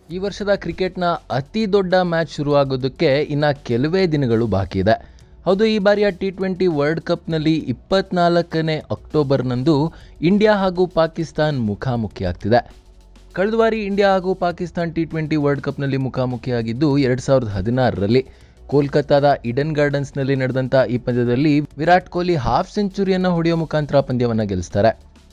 ಈ ವರ್ಷದ ಕ್ರಿಕೆಟ್ನ ಅತಿ ದೊಡ್ಡ ಮ್ಯಾಚ್ ಶುರುವಾಗೋದಕ್ಕೆ ಇನ್ನು ಕೆಲವೇ ದಿನಗಳು ಬಾಕಿ ಇದೆ ಹೌದು ಈ ಬಾರಿಯ ಟಿ ಟ್ವೆಂಟಿ ವರ್ಲ್ಡ್ ಕಪ್ನಲ್ಲಿ ಇಪ್ಪತ್ನಾಲ್ಕನೇ ಅಕ್ಟೋಬರ್ನಂದು ಇಂಡಿಯಾ ಹಾಗೂ ಪಾಕಿಸ್ತಾನ್ ಮುಖಾಮುಖಿಯಾಗ್ತಿದೆ ಕಳೆದ ಬಾರಿ ಇಂಡಿಯಾ ಹಾಗೂ ಪಾಕಿಸ್ತಾನ್ ಟಿ ಟ್ವೆಂಟಿ ವರ್ಲ್ಡ್ ಕಪ್ನಲ್ಲಿ ಮುಖಾಮುಖಿಯಾಗಿದ್ದು ಎರಡು ಸಾವಿರದ ಹದಿನಾರರಲ್ಲಿ ಕೋಲ್ಕತ್ತಾದ ಇಡನ್ ಗಾರ್ಡನ್ಸ್ನಲ್ಲಿ ನಡೆದಂಥ ಈ ಪಂದ್ಯದಲ್ಲಿ ವಿರಾಟ್ ಕೊಹ್ಲಿ ಹಾಫ್ ಸೆಂಚುರಿಯನ್ನು ಹೊಡೆಯೋ ಮುಖಾಂತರ ಪಂದ್ಯವನ್ನು ಗೆಲ್ಲಿಸ್ತಾರೆ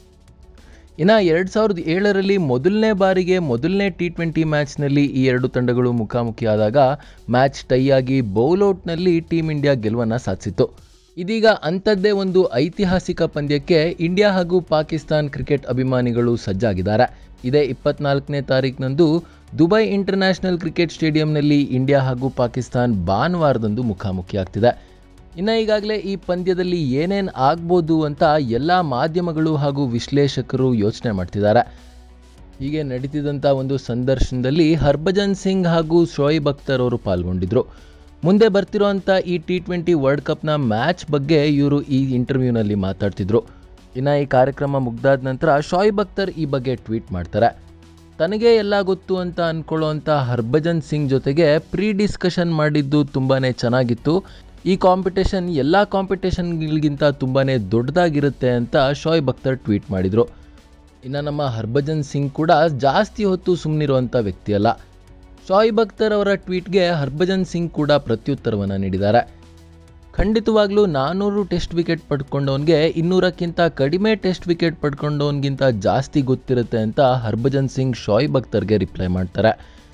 ಇನ್ನು ಎರಡು ಸಾವಿರದ ಏಳರಲ್ಲಿ ಮೊದಲನೇ ಬಾರಿಗೆ ಮೊದಲನೇ ಟಿ ಟ್ವೆಂಟಿ ಮ್ಯಾಚ್ನಲ್ಲಿ ಈ ಎರಡು ತಂಡಗಳು ಮುಖಾಮುಖಿಯಾದಾಗ ಮ್ಯಾಚ್ ಟೈ ಆಗಿ ಬೌಲ್ಔಟ್ನಲ್ಲಿ ಟೀಮ್ ಇಂಡಿಯಾ ಗೆಲುವನ್ನು ಸಾಧಿಸಿತ್ತು ಇದೀಗ ಅಂಥದ್ದೇ ಒಂದು ಐತಿಹಾಸಿಕ ಪಂದ್ಯಕ್ಕೆ ಇಂಡಿಯಾ ಹಾಗೂ ಪಾಕಿಸ್ತಾನ್ ಕ್ರಿಕೆಟ್ ಅಭಿಮಾನಿಗಳು ಸಜ್ಜಾಗಿದ್ದಾರೆ ಇದೇ ಇಪ್ಪತ್ನಾಲ್ಕನೇ ತಾರೀಕಿನಂದು ದುಬೈ ಇಂಟರ್ನ್ಯಾಷನಲ್ ಕ್ರಿಕೆಟ್ ಸ್ಟೇಡಿಯಂನಲ್ಲಿ ಇಂಡಿಯಾ ಹಾಗೂ ಪಾಕಿಸ್ತಾನ್ ಭಾನುವಾರದಂದು ಮುಖಾಮುಖಿಯಾಗ್ತಿದೆ ಇನ್ನು ಈಗಾಗಲೇ ಈ ಪಂದ್ಯದಲ್ಲಿ ಏನೇನು ಆಗ್ಬೋದು ಅಂತ ಎಲ್ಲ ಮಾಧ್ಯಮಗಳು ಹಾಗೂ ವಿಶ್ಲೇಷಕರು ಯೋಚನೆ ಮಾಡ್ತಿದ್ದಾರೆ ಹೀಗೆ ನಡೀತಿದ್ದಂಥ ಒಂದು ಸಂದರ್ಶನದಲ್ಲಿ ಹರ್ಭಜನ್ ಸಿಂಗ್ ಹಾಗೂ ಶೋಯಿಬ್ ಅಖ್ತರ್ ಅವರು ಪಾಲ್ಗೊಂಡಿದ್ರು ಮುಂದೆ ಬರ್ತಿರೋಂಥ ಈ ಟಿ ಟ್ವೆಂಟಿ ವರ್ಲ್ಡ್ ಕಪ್ನ ಮ್ಯಾಚ್ ಬಗ್ಗೆ ಇವರು ಈ ಇಂಟರ್ವ್ಯೂನಲ್ಲಿ ಮಾತಾಡ್ತಿದ್ರು ಇನ್ನು ಈ ಕಾರ್ಯಕ್ರಮ ಮುಗ್ದಾದ ನಂತರ ಶೋಯಿಬ್ ಅಖ್ತರ್ ಈ ಬಗ್ಗೆ ಟ್ವೀಟ್ ಮಾಡ್ತಾರೆ ತನಗೆ ಎಲ್ಲ ಗೊತ್ತು ಅಂತ ಅಂದ್ಕೊಳ್ಳೋವಂಥ ಹರ್ಭಜನ್ ಸಿಂಗ್ ಜೊತೆಗೆ ಪ್ರೀ ಡಿಸ್ಕಷನ್ ಮಾಡಿದ್ದು ತುಂಬಾ ಚೆನ್ನಾಗಿತ್ತು ಈ ಕಾಂಪಿಟೇಷನ್ ಎಲ್ಲ ಕಾಂಪಿಟೇಷನ್ಗಳಿಗಿಂತ ತುಂಬಾ ದೊಡ್ಡದಾಗಿರುತ್ತೆ ಅಂತ ಶೋಯಿಬ್ ಅಖ್ತರ್ ಟ್ವೀಟ್ ಮಾಡಿದರು ಇನ್ನು ನಮ್ಮ ಹರ್ಭಜನ್ ಸಿಂಗ್ ಕೂಡ ಜಾಸ್ತಿ ಹೊತ್ತು ಸುಮ್ಮನಿರುವಂಥ ವ್ಯಕ್ತಿ ಅಲ್ಲ ಶೋಯಿಬ್ ಅಖ್ತರ್ ಅವರ ಟ್ವೀಟ್ಗೆ ಹರ್ಭಜನ್ ಸಿಂಗ್ ಕೂಡ ಪ್ರತ್ಯುತ್ತರವನ್ನು ನೀಡಿದ್ದಾರೆ ಖಂಡಿತವಾಗ್ಲೂ ನಾನ್ನೂರು ಟೆಸ್ಟ್ ವಿಕೆಟ್ ಪಡ್ಕೊಂಡವನಿಗೆ ಇನ್ನೂರಕ್ಕಿಂತ ಕಡಿಮೆ ಟೆಸ್ಟ್ ವಿಕೆಟ್ ಪಡ್ಕೊಂಡವನಿಗಿಂತ ಜಾಸ್ತಿ ಗೊತ್ತಿರುತ್ತೆ ಅಂತ ಹರ್ಭಜನ್ ಸಿಂಗ್ ಶೋಯಿಬ್ ಅಖ್ತರ್ಗೆ ರಿಪ್ಲೈ ಮಾಡ್ತಾರೆ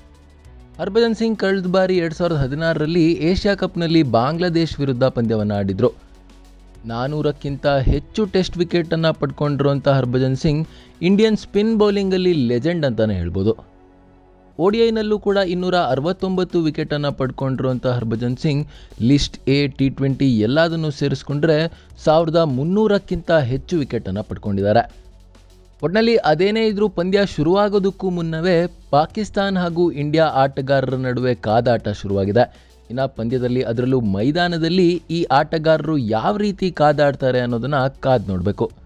ಹರ್ಭಜನ್ ಸಿಂಗ್ ಕಳೆದ ಬಾರಿ ಎರಡು ಸಾವಿರದ ಹದಿನಾರರಲ್ಲಿ ಏಷ್ಯಾ ಕಪ್ನಲ್ಲಿ ಬಾಂಗ್ಲಾದೇಶ್ ವಿರುದ್ಧ ಪಂದ್ಯವನ್ನು ಆಡಿದರು ನಾನೂರಕ್ಕಿಂತ ಹೆಚ್ಚು ಟೆಸ್ಟ್ ವಿಕೆಟನ್ನು ಪಡ್ಕೊಂಡಿರುವಂಥ ಹರ್ಭಜನ್ ಸಿಂಗ್ ಇಂಡಿಯನ್ ಸ್ಪಿನ್ ಬೌಲಿಂಗಲ್ಲಿ ಲೆಜೆಂಡ್ ಅಂತಲೇ ಹೇಳ್ಬೋದು ಓಡಿಐನಲ್ಲೂ ಕೂಡ ಇನ್ನೂರ ಅರವತ್ತೊಂಬತ್ತು ವಿಕೆಟನ್ನು ಪಡ್ಕೊಂಡಿರುವಂಥ Harbhajan Singh list A T twenty ಎಲ್ಲದನ್ನು ಸೇರಿಸ್ಕೊಂಡ್ರೆ ಸಾವಿರದ ಮುನ್ನೂರಕ್ಕಿಂತ ಹೆಚ್ಚು ವಿಕೆಟನ್ನು ಪಡ್ಕೊಂಡಿದ್ದಾರೆ ಒಟ್ಟಿನಲ್ಲಿ ಅದೇನೇ ಇದ್ರೂ ಪಂದ್ಯ ಶುರುವಾಗೋದಕ್ಕೂ ಮುನ್ನವೇ ಪಾಕಿಸ್ತಾನ್ ಹಾಗೂ ಇಂಡಿಯಾ ಆಟಗಾರರ ನಡುವೆ ಕಾದಾಟ ಶುರುವಾಗಿದೆ ಇನ್ನು ಪಂದ್ಯದಲ್ಲಿ ಅದರಲ್ಲೂ ಮೈದಾನದಲ್ಲಿ ಈ ಆಟಗಾರರು ಯಾವ ರೀತಿ ಕಾದಾಡ್ತಾರೆ ಅನ್ನೋದನ್ನು ಕಾದು ನೋಡಬೇಕು